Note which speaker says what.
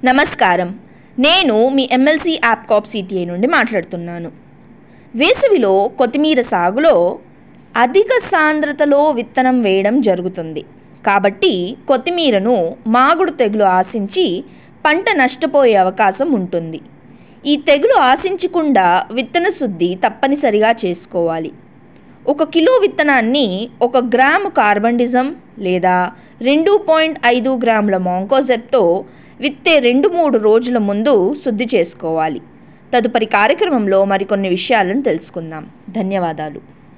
Speaker 1: నమస్కారం నేను మీ MLC యాప్కాప్ CTI నుండి మాట్లాడుతున్నాను వేసవిలో కొత్తిమీర సాగులో అధిక సాంద్రతలో విత్తనం వేయడం జరుగుతుంది కాబట్టి కొత్తిమీరను మాగుడు తెగులు ఆశించి పంట నష్టపోయే అవకాశం ఉంటుంది ఈ తెగులు ఆశించకుండా విత్తన శుద్ధి తప్పనిసరిగా చేసుకోవాలి ఒక కిలో విత్తనాన్ని ఒక గ్రాము కార్బండిజం లేదా రెండు పాయింట్ ఐదు గ్రాముల మాంకోజెబ్తో విత్తే రెండు మూడు రోజుల ముందు శుద్ధి చేసుకోవాలి తదుపరి కార్యక్రమంలో మరికొన్ని విషయాలను తెలుసుకుందాం ధన్యవాదాలు